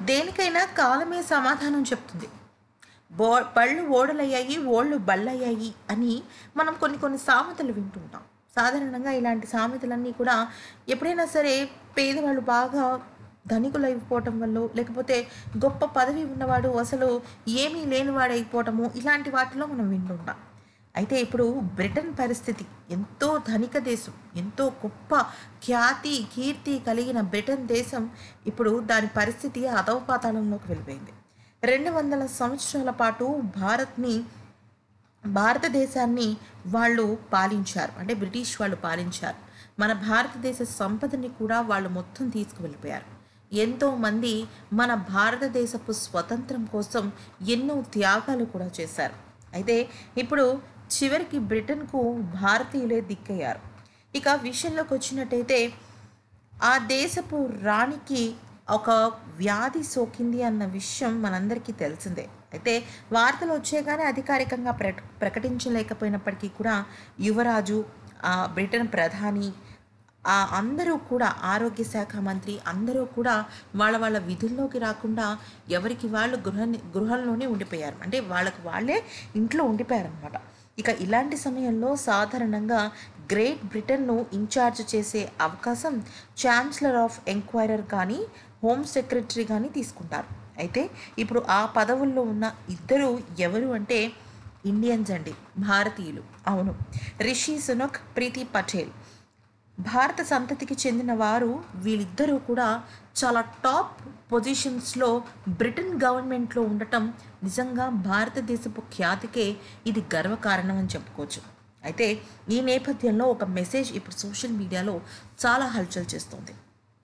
దేనికైనా కాలమే సమాధానం చెప్తుంది బో బళ్ళు ఓడలయ్యాయి ఓళ్ళు బళ్ళయ్యాయి అని మనం కొన్ని కొన్ని సామెతలు వింటుంటాం సాధారణంగా ఇలాంటి సామెతలన్నీ కూడా ఎప్పుడైనా సరే పేదవాళ్ళు బాగా ధనికులు అయిపోవటం వల్ల లేకపోతే గొప్ప పదవి ఉన్నవాడు అసలు ఏమీ లేనివాడు అయిపోవటము ఇలాంటి వాటిలో మనం వింటుంటాం అయితే ఇప్పుడు బ్రిటన్ పరిస్థితి ఎంతో ధనిక దేశం ఎంతో గొప్ప ఖ్యాతి కీర్తి కలిగిన బ్రిటన్ దేశం ఇప్పుడు దాని పరిస్థితి అధవపాతాళంలోకి వెళ్ళిపోయింది రెండు వందల సంవత్సరాల పాటు భారత్ని భారతదేశాన్ని వాళ్ళు పాలించారు అంటే బ్రిటిష్ వాళ్ళు పాలించారు మన భారతదేశ సంపదని కూడా వాళ్ళు మొత్తం తీసుకువెళ్ళిపోయారు ఎంతో మంది మన భారతదేశపు స్వతంత్రం కోసం ఎన్నో త్యాగాలు కూడా చేశారు అయితే ఇప్పుడు చివరికి బ్రిటన్కు భారతీయులే దిక్కయ్యారు ఇక విషయంలోకి వచ్చినట్టయితే ఆ దేశపు రాణికి ఒక వ్యాధి సోకింది అన్న విషయం మనందరికీ తెలిసిందే అయితే వార్తలు వచ్చే కానీ అధికారికంగా ప్ర ప్రకటించలేకపోయినప్పటికీ కూడా యువరాజు ఆ బ్రిటన్ ప్రధాని ఆ అందరూ కూడా ఆరోగ్య శాఖ మంత్రి అందరూ కూడా వాళ్ళ వాళ్ళ విధుల్లోకి రాకుండా ఎవరికి వాళ్ళు గృహ గృహంలోనే ఉండిపోయారు అంటే వాళ్ళకు వాళ్ళే ఇంట్లో ఉండిపోయారు అనమాట ఇక ఇలాంటి సమయంలో సాధారణంగా గ్రేట్ బ్రిటన్ను ఇన్ఛార్జ్ చేసే అవకాశం ఛాన్సలర్ ఆఫ్ ఎంక్వైరర్ కానీ హోమ్ సెక్రటరీ కానీ తీసుకుంటారు అయితే ఇప్పుడు ఆ పదవుల్లో ఉన్న ఇద్దరు ఎవరు అంటే ఇండియన్స్ అండి భారతీయులు అవును రిషి సునక్ ప్రీతి పటేల్ భారత సంతతికి చెందిన వారు వీళ్ళిద్దరూ కూడా చాలా టాప్ పొజిషన్స్లో బ్రిటన్ గవర్నమెంట్లో ఉండటం నిజంగా భారతదేశపు ఖ్యాతికే ఇది గర్వకారణం అని చెప్పుకోవచ్చు అయితే ఈ నేపథ్యంలో ఒక మెసేజ్ ఇప్పుడు సోషల్ మీడియాలో చాలా హల్చల్ చేస్తుంది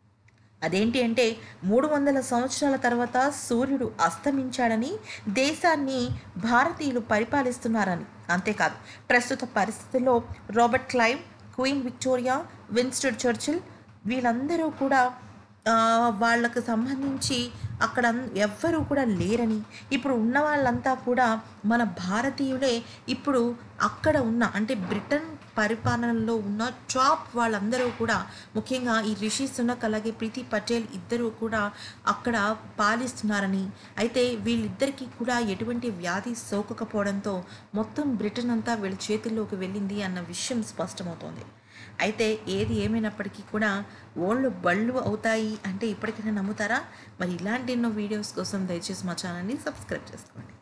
అదేంటి అంటే మూడు వందల సంవత్సరాల తర్వాత సూర్యుడు అస్తమించాడని దేశాన్ని భారతీయులు పరిపాలిస్తున్నారని అంతేకాదు ప్రస్తుత పరిస్థితుల్లో Robert Clive Queen Victoria Winston Churchill వీళ్ళందరూ కూడా ఆ, వాళ్ళకు సంబంధించి అక్కడ అన్- ఎవ్వరూ కూడా లేరని ఇప్పుడు ఉన్న వాళ్ళంతా కూడా మన భారతీయులే ఇప్పుడు అక్కడ ఉన్న అంటే బ్రిటన్ పరిపాలనలో ఉన్న టాప్ వాళ్ళందరూ కూడా ముఖ్యంగా ఈ రిషి సునక్ అలాగే ప్రీతి పటేల్ ఇద్దరూ కూడా అక్కడ పాలిస్తున్నారని అయితే వీళ్ళిద్దరికీ కూడా ఎటువంటి వ్యాధి సోకకపోవడంతో మొత్తం బ్రిటన్ అంతా వీళ్ళ చేతుల్లోకి వెళ్ళింది అన్న విషయం స్పష్టమవుతోంది అయితే ఏది ఏమైనప్పటికీ కూడా ఓళ్ళు బళ్ళు అవుతాయి అంటే ఇప్పటికైనా నమ్ముతారా మరి ఇలాంటి ఎన్నో వీడియోస్ కోసం దయచేసి మా ఛానల్ని సబ్స్క్రైబ్ చేసుకోండి